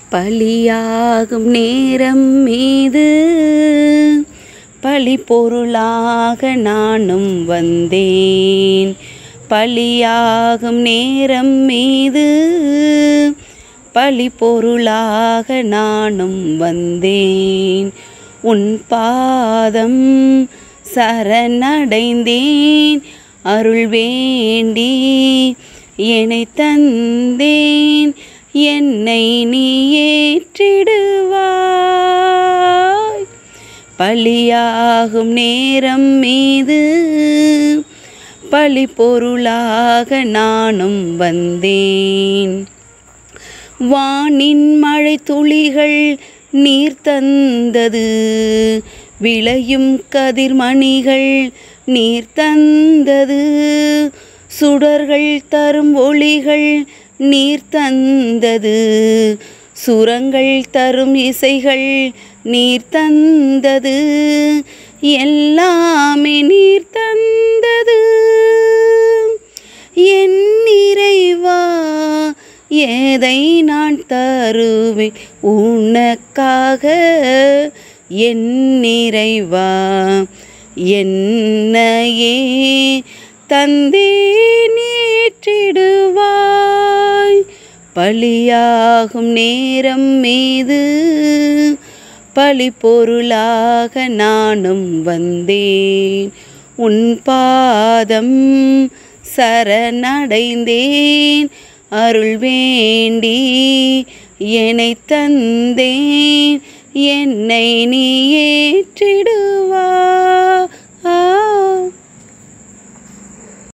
பலியாகும் நேரம் மீது பழி பொருளாக நானும் வந்தேன் பலியாகும் நேரம் மீது பழி பொருளாக நானும் வந்தேன் உன் பாதம் சரணடைந்தேன் அருள் வேண்டி என்னை தந்தேன் என்னை நீ ஏற்றிடுவாய் பலியாகும் நேரம் மீது பழி பொருளாக நானும் வந்தேன் வானின் மழை துளிகள் நீர் தந்தது விளையும் கதிர்மணிகள் நீர் தந்தது சுடர்கள் தரும் ஒளிகள் நீர் தந்தது சுரங்கள் தரும் இசைகள் நீர் தந்தது எல்லாமே நீர் தந்தது என் நிறைவா எதை நான் தருவேன் உனக்காக என் நிறைவா என்னையே தந்தே நேற்றிடுவாய் பலியாகும் நேரம் மீது பழி பொருளாக நானும் வந்தேன் உன் பாதம் சரணடைந்தேன் அருள் வேண்டி என்னை தந்தேன் என்னை நீ ஏற்றிடுவாய்